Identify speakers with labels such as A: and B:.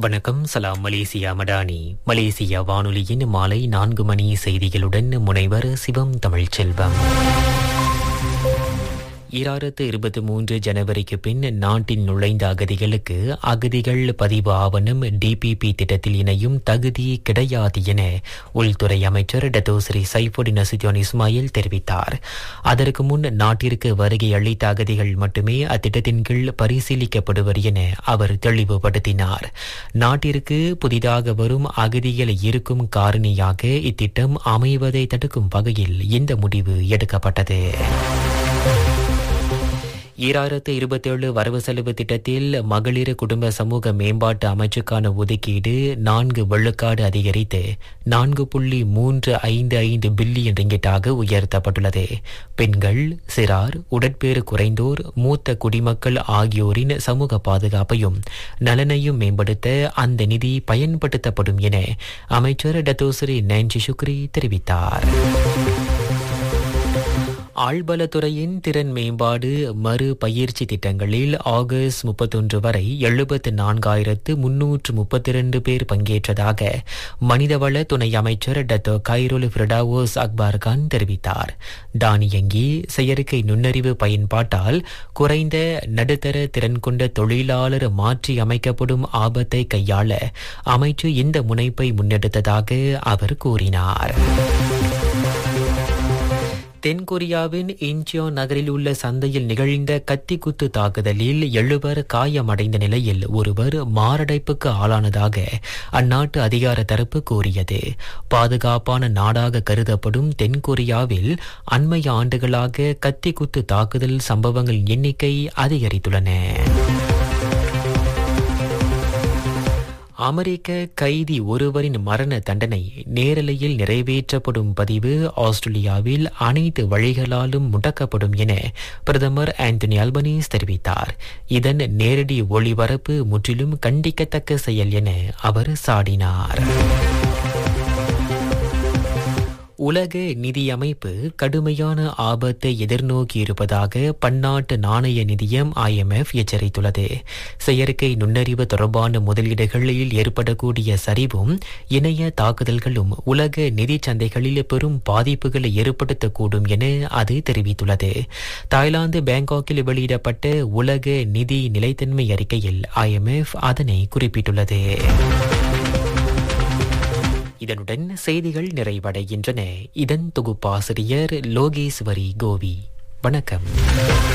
A: வணக்கம் சலாம் Malaysia Madani Malaysia வானொலியின் மாலை நான்கு மணி செய்திகளுடன் முனைவர் சிவம் தமிழ்ச்செல்வம் ஈராயிரத்து இருபத்தி மூன்று ஜனவரிக்கு பின் நாட்டில் நுழைந்த அகதிகளுக்கு அகதிகள் பதிவு ஆவணம் டிபிபி திட்டத்தில் இணையும் தகுதி கிடையாது என உள்துறை அமைச்சர் டத்தோஸ்ரீ சைஃபுடின் நசித்யோன் இஸ்மாயில் தெரிவித்தார் அதற்கு முன் நாட்டிற்கு வருகை அளித்த அகதிகள் மட்டுமே அத்திட்டத்தின் கீழ் பரிசீலிக்கப்படுவர் என அவர் தெளிவுபடுத்தினார் நாட்டிற்கு புதிதாக வரும் அகதிகள் இருக்கும் காரணியாக இத்திட்டம் அமைவதை தடுக்கும் வகையில் இந்த முடிவு எடுக்கப்பட்டது ஈராயிரத்து இருபத்தேழு வரவு செலவு திட்டத்தில் மகளிர் குடும்ப சமூக மேம்பாட்டு அமைச்சுக்கான ஒதுக்கீடு நான்கு வெள்ளுக்காடு அதிகரித்து நான்கு புள்ளி மூன்று ஐந்து ஐந்து பில்லியன் ரிங்கிட்டாக உயர்த்தப்பட்டுள்ளது பெண்கள் சிறார் உடற்பேறு குறைந்தோர் மூத்த குடிமக்கள் ஆகியோரின் சமூக பாதுகாப்பையும் நலனையும் மேம்படுத்த அந்த நிதி பயன்படுத்தப்படும் என அமைச்சர் டத்தோஸ்ரீ நான்சி சுக்ரி தெரிவித்தார் ஆழ்பலத்துறையின் திறன் மேம்பாடு மறு பயிற்சி திட்டங்களில் ஆகஸ்ட் முப்பத்தொன்று வரை எழுபத்து நான்காயிரத்து முன்னூற்று முப்பத்தி இரண்டு பேர் பங்கேற்றதாக மனிதவள துணை அமைச்சர் Dato Khairul Firdaus Akbar Khan தெரிவித்தார் தானியங்கி செயற்கை நுண்ணறிவு பயன்பாட்டால் குறைந்த நடுத்தர திறன் கொண்ட தொழிலாளர் மாற்றி அமைக்கப்படும் ஆபத்தை கையாள அமைச்சு இந்த முனைப்பை முன்னெடுத்ததாக அவர் கூறினார் தென்கொரியாவின் இன்ச்சியோ நகரில் உள்ள சந்தையில் நிகழ்ந்த கத்தி குத்து தாக்குதலில் எழுவர் காயமடைந்த நிலையில் ஒருவர் மாரடைப்புக்கு ஆளானதாக அந்நாட்டு அதிகார தரப்பு கூறியது பாதுகாப்பான நாடாக கருதப்படும் தென்கொரியாவில் அண்மை ஆண்டுகளாக கத்தி குத்து தாக்குதல் சம்பவங்கள் எண்ணிக்கை அதிகரித்துள்ளன அமெரிக்க கைதி ஒருவரின் மரண தண்டனை நேரலையில் நிறைவேற்றப்படும் பதிவு ஆஸ்திரேலியாவில் அனைத்து வழிகளாலும் முடக்கப்படும் என பிரதமர் ஆந்தனி அல்பனீஸ் தெரிவித்தார் இதன் நேரடி ஒளிபரப்பு முற்றிலும் கண்டிக்கத்தக்க செயல் என அவர் சாடினார் உலக நிதியமைப்பு கடுமையான ஆபத்தை எதிர்நோக்கி இருப்பதாக பன்னாட்டு நாணய நிதியம் ஐஎம்எஃப் எச்சரித்துள்ளது செயற்கை நுண்ணறிவு தொடர்பான முதலீடுகளில் ஏற்படக்கூடிய சரிவும் இணைய தாக்குதல்களும் உலக நிதி சந்தைகளில் பெரும் பாதிப்புகளை ஏற்படுத்தக்கூடும் என அது தெரிவித்துள்ளது தாய்லாந்து பேங்காக்கில் வெளியிடப்பட்ட உலக நிதி நிலைத்தன்மை அறிக்கையில் ஐஎம்எஃப் அதனை குறிப்பிட்டுள்ளது இதனுடன் செய்திகள் நிறைவடைகின்றன இதன் தொகுப்பாசிரியர் லோகேஸ்வரி கோவி வணக்கம்